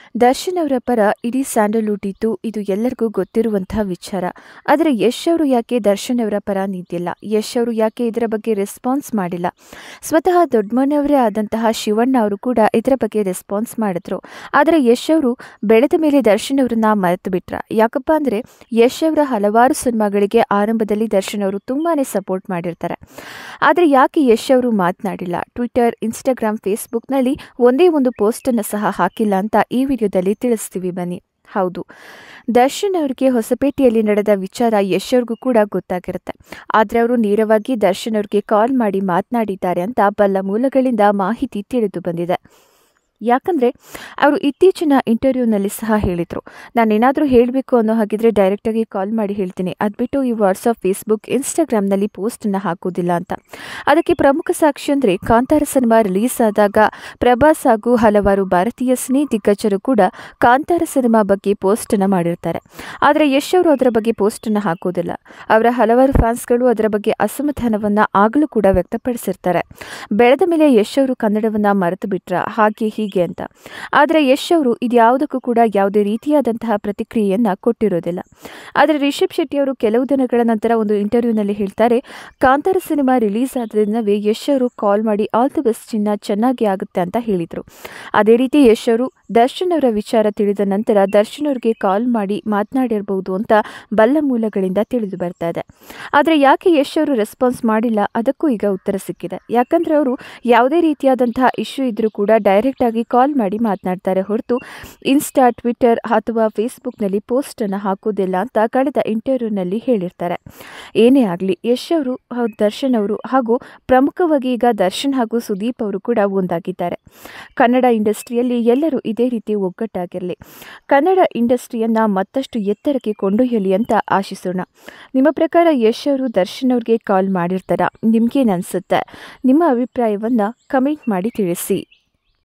ದರ್ಶನ್ ಅವರ ಪರ ಇಡೀ ಸ್ಯಾಂಡಲ್ವುಡ್ ಇದ್ದು ಇದು ಎಲ್ಲರಿಗೂ ಗೊತ್ತಿರುವಂತಹ ವಿಚಾರ ಆದರೆ ಯಶ್ ಅವರು ಯಾಕೆ ದರ್ಶನ್ ಅವರ ಪರ ನಿಂತಿಲ್ಲ ಯಶ್ ಅವರು ಯಾಕೆ ಇದರ ಬಗ್ಗೆ ರೆಸ್ಪಾನ್ಸ್ ಮಾಡಿಲ್ಲ ಸ್ವತಃ ದೊಡ್ಡಮನೆಯವರೇ ಆದಂತಹ ಶಿವಣ್ಣ ಅವರು ಕೂಡ ಇದರ ಬಗ್ಗೆ ರೆಸ್ಪಾನ್ಸ್ ಮಾಡಿದ್ರು ಆದರೆ ಯಶ್ ಅವರು ಬೆಳೆದ ಮೇಲೆ ದರ್ಶನ್ ಅವರನ್ನ ಮರೆತು ಬಿಟ್ರ ಯಾಕಪ್ಪ ಅಂದರೆ ಯಶ್ ಅವರ ಹಲವಾರು ಸಿನಿಮಾಗಳಿಗೆ ಆರಂಭದಲ್ಲಿ ದರ್ಶನ್ ಅವರು ತುಂಬಾನೇ ಸಪೋರ್ಟ್ ಮಾಡಿರ್ತಾರೆ ಆದರೆ ಯಾಕೆ ಯಶ್ ಅವರು ಮಾತನಾಡಿಲ್ಲ ಟ್ವಿಟರ್ ಇನ್ಸ್ಟಾಗ್ರಾಮ್ ಫೇಸ್ಬುಕ್ನಲ್ಲಿ ಒಂದೇ ಒಂದು ಪೋಸ್ಟನ್ನು ಸಹ ಹಾಕಿಲ್ಲ ಅಂತ ಈ ವಿಡಿಯೋದಲ್ಲಿ ತಿಳಿಸ್ತೀವಿ ಬನ್ನಿ ಹೌದು ದರ್ಶನ್ ಅವರಿಗೆ ಹೊಸಪೇಟೆಯಲ್ಲಿ ನಡೆದ ವಿಚಾರ ಯಶ್ ಅವ್ರಿಗೂ ಕೂಡ ಗೊತ್ತಾಗಿರುತ್ತೆ ಆದರೆ ಅವರು ನೇರವಾಗಿ ದರ್ಶನ್ ಅವ್ರಿಗೆ ಕಾಲ್ ಮಾಡಿ ಮಾತನಾಡಿದ್ದಾರೆ ಅಂತ ಬಲ್ಲ ಮೂಲಗಳಿಂದ ಮಾಹಿತಿ ತಿಳಿದು ಬಂದಿದೆ ಯಾಕಂದರೆ ಅವರು ಇತ್ತೀಚಿನ ಇಂಟರ್ವ್ಯೂನಲ್ಲಿ ಸಹ ಹೇಳಿದರು ನಾನೇನಾದರೂ ಹೇಳಬೇಕು ಅನ್ನೋ ಹಾಗಿದ್ರೆ ಡೈರೆಕ್ಟಾಗಿ ಕಾಲ್ ಮಾಡಿ ಹೇಳ್ತೀನಿ ಅದು ಬಿಟ್ಟು ಈ ವಾಟ್ಸಪ್ ಫೇಸ್ಬುಕ್ ಇನ್ಸ್ಟಾಗ್ರಾಮ್ನಲ್ಲಿ ಪೋಸ್ಟನ್ನು ಹಾಕೋದಿಲ್ಲ ಅಂತ ಅದಕ್ಕೆ ಪ್ರಮುಖ ಸಾಕ್ಷಿ ಅಂದರೆ ಕಾಂತಾರ ಸಿನಿಮಾ ರಿಲೀಸ್ ಆದಾಗ ಪ್ರಭಾಸ್ ಹಾಗೂ ಹಲವಾರು ಭಾರತೀಯ ಸಿನಿ ದಿಗ್ಗಜರು ಕೂಡ ಕಾಂತಾರ ಸಿನಿಮಾ ಬಗ್ಗೆ ಪೋಸ್ಟನ್ನು ಮಾಡಿರ್ತಾರೆ ಆದರೆ ಯಶ್ ಅವರು ಅದರ ಬಗ್ಗೆ ಪೋಸ್ಟನ್ನು ಹಾಕೋದಿಲ್ಲ ಅವರ ಹಲವಾರು ಫ್ಯಾನ್ಸ್ಗಳು ಅದರ ಬಗ್ಗೆ ಅಸಮಾಧಾನವನ್ನು ಆಗಲೂ ಕೂಡ ವ್ಯಕ್ತಪಡಿಸಿರ್ತಾರೆ ಬೆಳೆದ ಮೇಲೆ ಯಶ್ ಅವರು ಕನ್ನಡವನ್ನು ಮರೆತು ಬಿಟ್ರ ಹಾಗೆ ಹೀಗೆ ಅಂತ ಆದರೆ ಯಶ್ ಅವರು ಇದ್ಯಾವುದಕ್ಕೂ ಕೂಡ ಯಾವುದೇ ರೀತಿಯಾದಂತಹ ಪ್ರತಿಕ್ರಿಯೆಯನ್ನು ಕೊಟ್ಟಿರೋದಿಲ್ಲ ಆದರೆ ರಿಷಬ್ ಶೆಟ್ಟಿ ಅವರು ಕೆಲವು ದಿನಗಳ ನಂತರ ಒಂದು ಇಂಟರ್ವ್ಯೂನಲ್ಲಿ ಹೇಳ್ತಾರೆ ಕಾಂತಾರ ಸಿನಿಮಾ ರಿಲೀಸ್ ಆದ ದಿನವೇ ಯಶ್ ಅವರು ಕಾಲ್ ಮಾಡಿ ಆಲ್ ದಿ ಬೆಸ್ಟ್ ಚಿನ್ನ ಚೆನ್ನಾಗಿ ಆಗುತ್ತೆ ಅಂತ ಹೇಳಿದರು ಅದೇ ರೀತಿ ಯಶ್ ಅವರು ದರ್ಶನ್ ಅವರ ವಿಚಾರ ತಿಳಿದ ನಂತರ ದರ್ಶನ್ ಅವರಿಗೆ ಕಾಲ್ ಮಾಡಿ ಮಾತನಾಡಿರಬಹುದು ಅಂತ ಬಲ್ಲ ಮೂಲಗಳಿಂದ ತಿಳಿದು ಬರ್ತಾ ಇದೆ ಆದರೆ ಯಾಕೆ ಯಶ್ ಅವರು ರೆಸ್ಪಾನ್ಸ್ ಮಾಡಿಲ್ಲ ಅದಕ್ಕೂ ಈಗ ಉತ್ತರ ಸಿಕ್ಕಿದೆ ಯಾಕಂದರೆ ಅವರು ಯಾವುದೇ ರೀತಿಯಾದಂತಹ ಇಶ್ಯೂ ಇದ್ದರೂ ಕೂಡ ಡೈರೆಕ್ಟ್ ಆಗಿ ಕಾಲ್ ಮಾಡಿ ಮಾತನಾಡ್ತಾರೆ ಹೊರತು ಇನ್ಸ್ಟಾ ಟ್ವಿಟರ್ ಅಥವಾ ಫೇಸ್ಬುಕ್ನಲ್ಲಿ ಪೋಸ್ಟನ್ನು ಹಾಕೋದಿಲ್ಲ ಅಂತ ಕಳೆದ ಇಂಟರ್ವ್ಯೂನಲ್ಲಿ ಹೇಳಿರ್ತಾರೆ ಏನೇ ಆಗಲಿ ಯಶ್ ಅವರು ಹಾಗೂ ದರ್ಶನ್ ಅವರು ಹಾಗೂ ಪ್ರಮುಖವಾಗಿ ಈಗ ದರ್ಶನ್ ಹಾಗೂ ಸುದೀಪ್ ಅವರು ಕೂಡ ಒಂದಾಗಿದ್ದಾರೆ ಕನ್ನಡ ಇಂಡಸ್ಟ್ರಿಯಲ್ಲಿ ಎಲ್ಲರೂ ಇದೇ ರೀತಿ ಒಗ್ಗಟ್ಟಾಗಿರಲಿ ಕನ್ನಡ ಇಂಡಸ್ಟ್ರಿಯನ್ನು ಮತ್ತಷ್ಟು ಎತ್ತರಕ್ಕೆ ಕೊಂಡೊಯ್ಯಲಿ ಅಂತ ಆಶಿಸೋಣ ನಿಮ್ಮ ಪ್ರಕಾರ ಯಶ್ ಅವರು ದರ್ಶನ್ ಅವ್ರಿಗೆ ಕಾಲ್ ಮಾಡಿರ್ತಾರಾ ನಿಮ್ಗೇನು ಅನಿಸುತ್ತೆ ನಿಮ್ಮ ಅಭಿಪ್ರಾಯವನ್ನು ಕಮೆಂಟ್ ಮಾಡಿ ತಿಳಿಸಿ